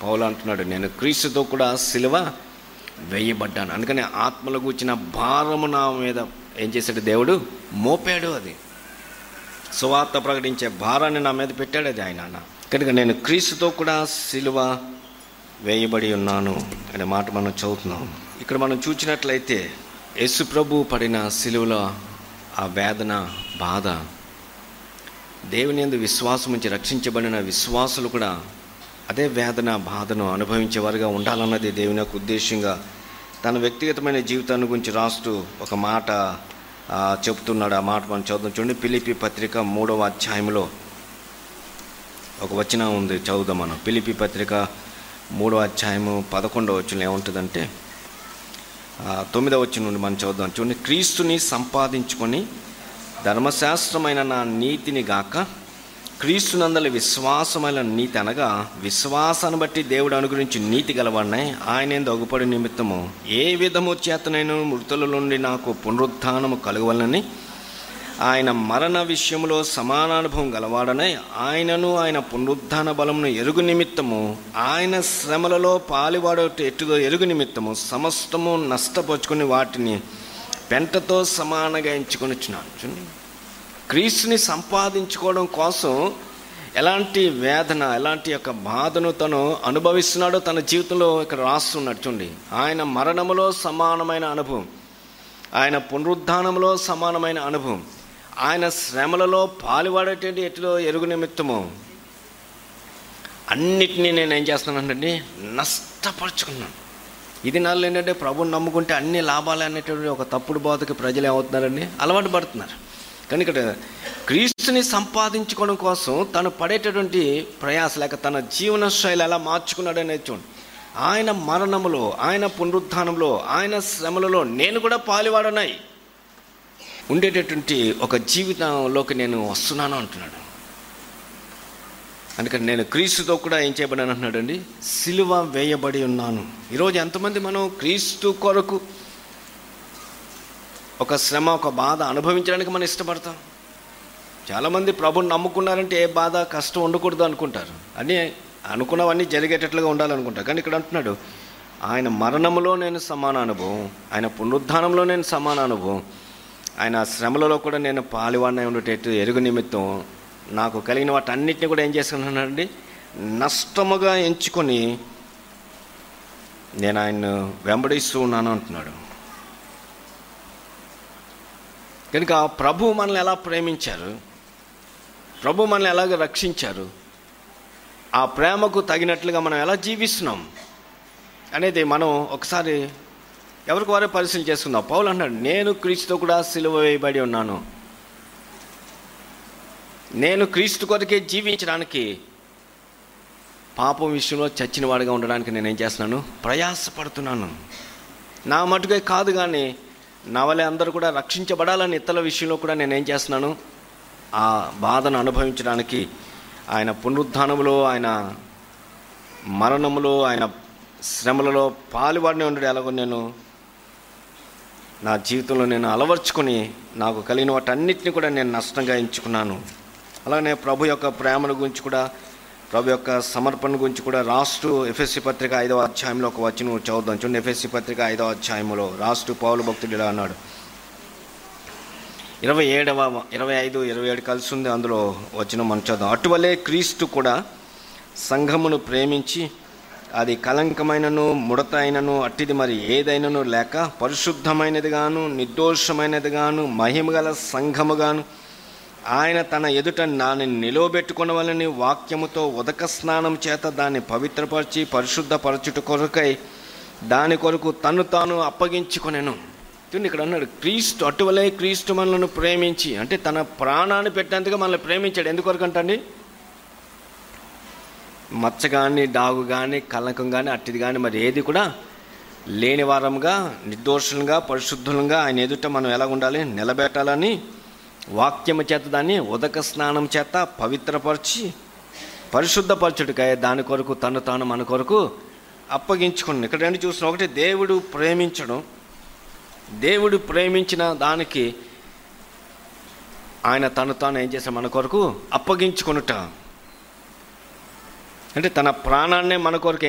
పౌలు అంటున్నాడు నేను క్రీస్తుతో కూడా సిలువ వేయబడ్డాను అందుకని ఆత్మల కూర్చిన భారము నా మీద ఏం చేశాడు దేవుడు మోపాడు అది సువార్త ప్రకటించే భారాన్ని నా మీద పెట్టాడు అది ఆయన అన్న కనుక నేను క్రీస్తుతో కూడా సిలువ వేయబడి ఉన్నాను అనే మాట మనం చదువుతున్నాం ఇక్కడ మనం చూసినట్లయితే యేసు ప్రభు పడిన సిలువలో ఆ వేదన బాధ దేవుని యందు విశ్వాసం నుంచి రక్షించబడిన విశ్వాసులు కూడా అదే వేదన బాధను అనుభవించేవారుగా ఉండాలన్నది దేవుని యొక్క ఉద్దేశంగా తన వ్యక్తిగతమైన జీవితాన్ని గురించి రాస్తూ ఒక మాట ఆ, చెప్తున్నాడు ఆ మాట మనం చదువుతాం చూడండి పిలిపి పత్రిక మూడవ అధ్యాయంలో ఒక వచనం ఉంది చదువుదాం మనం పిలిపి పత్రిక మూడవ అధ్యాయము పదకొండవ వచనం ఏముంటుందంటే ఆ, తొమ్మిదవ వచ్చిన నుండి మనం చదువుదాం చూడండి క్రీస్తుని సంపాదించుకొని ధర్మశాస్త్రమైన నా నీతిని గాక క్రీస్తునందలి విశ్వాసమైన నీతి అనగా విశ్వాసాన్ని బట్టి దేవుడు అనుగురించి నీతి గలవాడినాయి ఆయన ఎందు అగుపడి నిమిత్తము ఏ విధము చేతనైన మృతుల నుండి నాకు పునరుత్థానము కలగవలనని ఆయన మరణ విషయంలో సమానానుభవం గలవాడనై ఆయనను ఆయన పునరుద్ధాన బలమును ఎరుగు నిమిత్తము ఆయన శ్రమలలో పాలివాడు ఎట్టుదో ఎరుగు నిమిత్తము సమస్తము నష్టపరుచుకుని వాటిని పెంటతో సమానంగా ఎంచుకొని చూడండి క్రీస్తుని సంపాదించుకోవడం కోసం ఎలాంటి వేదన ఎలాంటి యొక్క బాధను తను అనుభవిస్తున్నాడో తన జీవితంలో ఇక్కడ రాస్తున్నాడు చూడండి ఆయన మరణములో సమానమైన అనుభవం ఆయన పునరుద్ధానంలో సమానమైన అనుభవం ఆయన శ్రమలలో పాలుపడేటువంటి ఎటులో ఎరుగు నిమిత్తము అన్నిటినీ నేను ఏం చేస్తున్నానండి నష్టపరుచుకున్నాను ఇది నాళ్ళు ఏంటంటే ప్రభుని నమ్ముకుంటే అన్ని లాభాలు అనేటువంటి ఒక తప్పుడు బోధకి ప్రజలు ఏమవుతున్నారండి అలవాటు పడుతున్నారు కానీ ఇక్కడ క్రీస్తుని సంపాదించుకోవడం కోసం తను పడేటటువంటి ప్రయాస లేక తన జీవన శైలి ఎలా మార్చుకున్నాడు అనేది చూడండి ఆయన మరణములో ఆయన పునరుద్ధానంలో ఆయన శ్రమలలో నేను కూడా పాలువాడనాయి ఉండేటటువంటి ఒక జీవితంలోకి నేను వస్తున్నాను అంటున్నాడు అందుకని నేను క్రీస్తుతో కూడా ఏం చేయబడాను అంటున్నాడండి సిలువ వేయబడి ఉన్నాను ఈరోజు ఎంతమంది మనం క్రీస్తు కొరకు ఒక శ్రమ ఒక బాధ అనుభవించడానికి మనం ఇష్టపడతాం చాలామంది ప్రభుని నమ్ముకున్నారంటే ఏ బాధ కష్టం ఉండకూడదు అనుకుంటారు అన్నీ అనుకున్నవన్నీ జరిగేటట్లుగా ఉండాలనుకుంటారు కానీ ఇక్కడ అంటున్నాడు ఆయన మరణములో నేను సమాన అనుభవం ఆయన పునరుద్ధానంలో నేను సమాన అనుభవం ఆయన శ్రమలలో కూడా నేను పాలివాడిన ఉండేటట్టు ఎరుగు నిమిత్తం నాకు కలిగిన వాటి అన్నిటిని కూడా ఏం చేసుకున్నానండి నష్టముగా ఎంచుకొని నేను ఆయన్ను వెంబడిస్తూ ఉన్నాను అంటున్నాడు కనుక ప్రభు మనల్ని ఎలా ప్రేమించారు ప్రభు మనల్ని ఎలాగ రక్షించారు ఆ ప్రేమకు తగినట్లుగా మనం ఎలా జీవిస్తున్నాం అనేది మనం ఒకసారి ఎవరికి వారే పరిశీలన చేసుకుందాం పౌలు అన్నాడు నేను క్రీస్తుతో కూడా సిలువ వేయబడి ఉన్నాను నేను క్రీస్తు కొరకే జీవించడానికి పాపం విషయంలో చచ్చిన వాడిగా ఉండడానికి నేను ఏం చేస్తున్నాను ప్రయాసపడుతున్నాను నా మటుకే కాదు కానీ నా వల్ల అందరూ కూడా రక్షించబడాలని ఇతరుల విషయంలో కూడా నేను ఏం చేస్తున్నాను ఆ బాధను అనుభవించడానికి ఆయన పునరుద్ధానములో ఆయన మరణములో ఆయన శ్రమలలో పాలువాడిని ఉండడు ఎలాగో నేను నా జీవితంలో నేను అలవర్చుకొని నాకు కలిగిన వాటన్నిటిని కూడా నేను నష్టంగా ఎంచుకున్నాను అలానే ప్రభు యొక్క ప్రేమను గురించి కూడా ప్రభు యొక్క సమర్పణ గురించి కూడా రాష్ట్ర ఎఫ్ఎస్సి పత్రిక ఐదవ అధ్యాయంలో ఒక వచ్చిన చదువుదాం చూడండి ఎఫ్ఎస్సి పత్రిక ఐదవ అధ్యాయంలో రాష్ట్ర పౌలు భక్తుడు ఇలా అన్నాడు ఇరవై ఏడవ ఇరవై ఐదు ఇరవై ఏడు కలిసి ఉంది అందులో వచ్చిన మనం చదువు అటువలే క్రీస్తు కూడా సంఘమును ప్రేమించి అది కలంకమైనను ముడత అయినను అట్టిది మరి ఏదైనను లేక పరిశుద్ధమైనది గాను నిర్దోషమైనది గాను మహిమగల సంఘముగాను ఆయన తన ఎదుట నాని నిలవబెట్టుకునవలని వాక్యముతో ఉదక స్నానం చేత దాన్ని పవిత్రపరిచి పరిశుద్ధపరచుట కొరకై దాని కొరకు తను తాను అప్పగించుకొనెను చూడండి ఇక్కడ అన్నాడు క్రీస్తు అటువలే క్రీస్తు మనలను ప్రేమించి అంటే తన ప్రాణాన్ని పెట్టేందుకు మనల్ని ప్రేమించాడు ఎందుకొరకు అంటండి మచ్చ కానీ డాగు కానీ కలకం కానీ అట్టిది కానీ మరి ఏది కూడా లేని వారంగా నిర్దోషులుగా పరిశుద్ధులుగా ఆయన ఎదుట మనం ఎలా ఉండాలి నిలబెట్టాలని వాక్యము చేత దాన్ని ఉదక స్నానం చేత పవిత్రపరిచి పరిశుద్ధపరచుడికాయ దాని కొరకు తను తాను మన కొరకు అప్పగించుకుని ఇక్కడ రెండు చూసిన ఒకటి దేవుడు ప్రేమించడం దేవుడు ప్రేమించిన దానికి ఆయన తను తాను ఏం చేశాడు మన కొరకు అప్పగించుకొనుట అంటే తన ప్రాణాన్నే మన కొరకు